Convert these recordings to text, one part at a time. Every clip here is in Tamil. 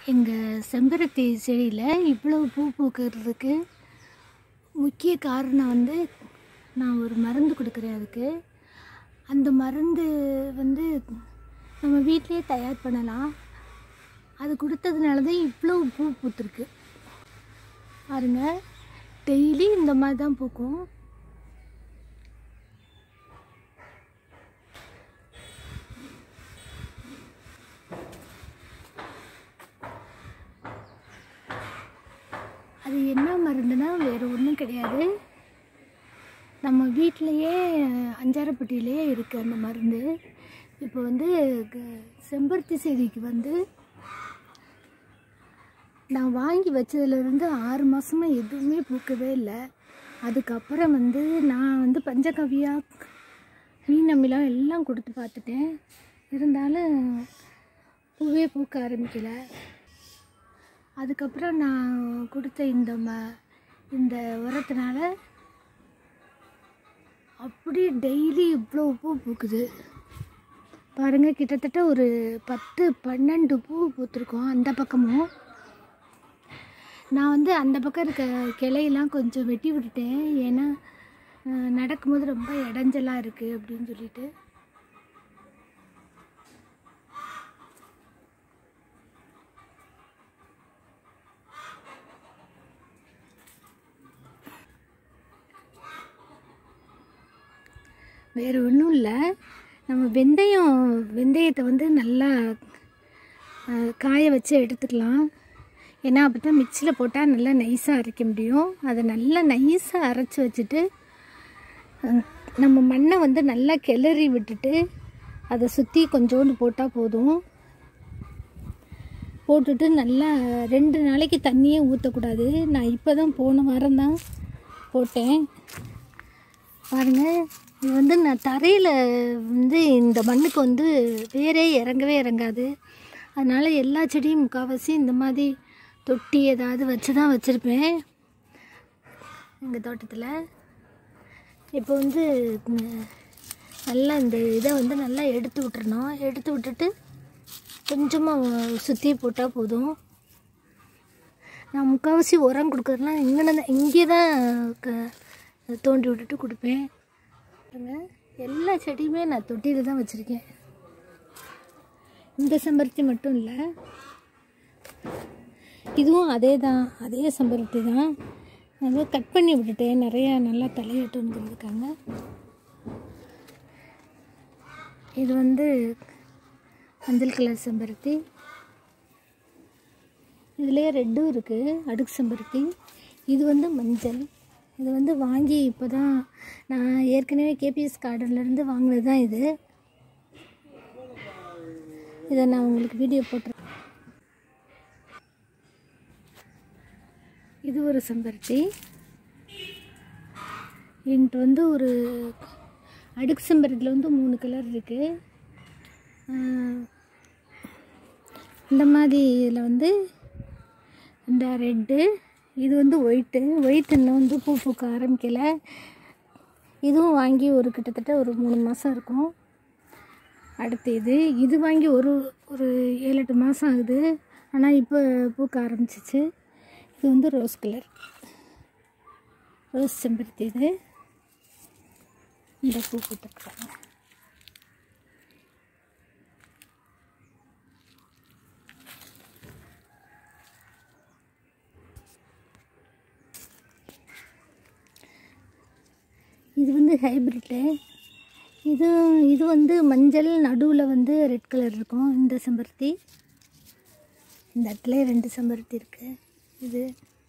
எங்கள் செம்பருத்தி செடியில் இவ்வளோ பூ பூக்கிறதுக்கு முக்கிய காரணம் வந்து நான் ஒரு மருந்து கொடுக்குறேன் அதுக்கு அந்த மருந்து வந்து நம்ம வீட்டிலேயே தயார் பண்ணலாம் அது கொடுத்ததுனால தான் இவ்வளோ பூ பூத்துருக்கு பாருங்க டெய்லி இந்த மாதிரி தான் பூக்கும் அது என்ன மருந்துனா வேறு ஒன்றும் கிடையாது நம்ம வீட்டிலையே அஞ்சாரப்பட்டியிலேயே இருக்குது அந்த மருந்து இப்போ வந்து க- செம்பருத்தி செடிக்கு வந்து நான் வாங்கி வச்சதுலேருந்து ஆறு மாதமாக எதுவுமே பூக்கவே இல்லை அதுக்கப்புறம் வந்து நான் வந்து பஞ்சகவியா மீனமிலம் எல்லாம் கொடுத்து பார்த்துட்டேன் இருந்தாலும் பூவே பூக்க ஆரம்பிக்கலை அதுக்கப்புறம் நான் கொடுத்த இந்த ம இந்த உரத்தினால அப்படி டெய்லி இவ்வளோ பூ பூக்குது பாருங்கள் கிட்டத்தட்ட ஒரு பத்து பன்னெண்டு பூ பூத்துருக்கோம் அந்த பக்கமும் நான் வந்து அந்த பக்கம் இருக்க கிளையெல்லாம் கொஞ்சம் வெட்டி விட்டுட்டேன் ஏன்னா அஹ், நடக்கும்போது ரொம்ப இடைஞ்சலாக இருக்குது அப்படின்னு சொல்லிட்டு வேறு ஒன்றும் இல்லை நம்ம வெந்தயம் வெந்தயத்தை வந்து நல்லா அஹ், காய வச்சு எடுத்துக்கலாம் ஏன்னா அப்போ தான் மிக்சியில் போட்டால் நல்லா நைஸாக அரைக்க முடியும் அதை நல்லா நைஸாக அரைச்சி வச்சுட்டு அஹ், நம்ம மண்ணை வந்து நல்லா கிளறி விட்டுட்டு அதை சுற்றி கொஞ்சோண்டு போட்டால் போதும் போட்டுட்டு நல்லா ரெண்டு நாளைக்கு தண்ணியே ஊற்றக்கூடாது நான் இப்போ தான் போன வாரம் தான் போட்டேன் பாருங்கள் இது வந்து நான் தரையில் வந்து இந்த மண்ணுக்கு வந்து வேரே இறங்கவே இறங்காது அதனால் எல்லா செடியும் முக்கால்வாசி இந்த மாதிரி தொட்டி ஏதாவது வச்சு தான் வச்சுருப்பேன் எங்கள் தோட்டத்தில் இப்போ வந்து ந- நல்லா இந்த இதை வந்து நல்லா எடுத்து விட்டுறணும் எடுத்து விட்டுட்டு கொஞ்சமாக சுற்றி போட்டால் போதும் நான் முக்கால்வாசி உரம் கொடுக்குறதுலாம் இங்கே இங்கே தான் க தோண்டி விட்டுட்டு கொடுப்பேன் பாருங்க எல்லா செடியுமே நான் தொட்டியில் தான் வச்சுருக்கேன் இந்த செம்பருத்தி மட்டும் இல்லை இதுவும் அதே தான் அதே செம்பருத்தி தான் அதை கட் பண்ணி விட்டுட்டேன் நிறையா நல்லா தலையிட்டு வந்துருக்காங்க இது வந்து மஞ்சள் கலர் செம்பருத்தி இதுலேயே ரெட்டும் இருக்குது அடுக்கு செம்பருத்தி இது வந்து மஞ்சள் இது வந்து வாங்கி இப்போ தான் நான் ஏற்கனவே கேபிஎஸ் கார்டன்லேருந்து வாங்கினது தான் இது இதை நான் உங்களுக்கு வீடியோ போட்டுறேன் இது ஒரு செம்பருத்தி என்கிட்ட வந்து ஒரு அடுக்கு செம்பருத்தியில் வந்து மூணு கலர் இருக்குது இந்த மாதிரி இதில் வந்து இந்த ரெட்டு இது வந்து ஒயிட்டு ஒயிட் இன்னும் வந்து பூ பூக்க ஆரம்பிக்கலை இதுவும் வாங்கி ஒரு கிட்டத்தட்ட ஒரு மூணு மாதம் இருக்கும் அடுத்து இது இது வாங்கி ஒரு ஒரு ஏழு எட்டு மாதம் ஆகுது ஆனால் இப்போ பூக்க ஆரம்பிச்சிச்சு இது வந்து ரோஸ் கலர் ரோஸ் செம்பருத்தி இது இந்த பூ பூத்துருக்குறாங்க இது வந்து ஹைப்ரிட்டு இது இது வந்து மஞ்சள் நடுவில் வந்து ரெட் கலர் இருக்கும் இந்த செம்பருத்தி இந்த இடத்துல ரெண்டு செம்பருத்தி இருக்குது இது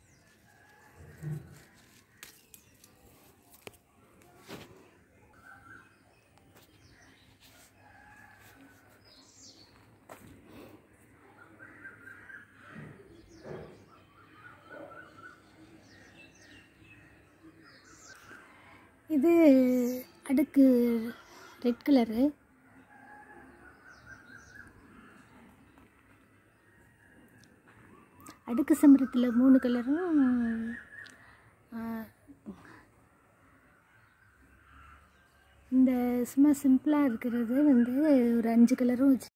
இது அடுக்கு ரெட் கலரு அடுக்கு செம்பருத்தில் மூணு கலரும் இந்த சும்மா சிம்பிளாக இருக்கிறது வந்து ஒரு அஞ்சு கலரும் வச்சு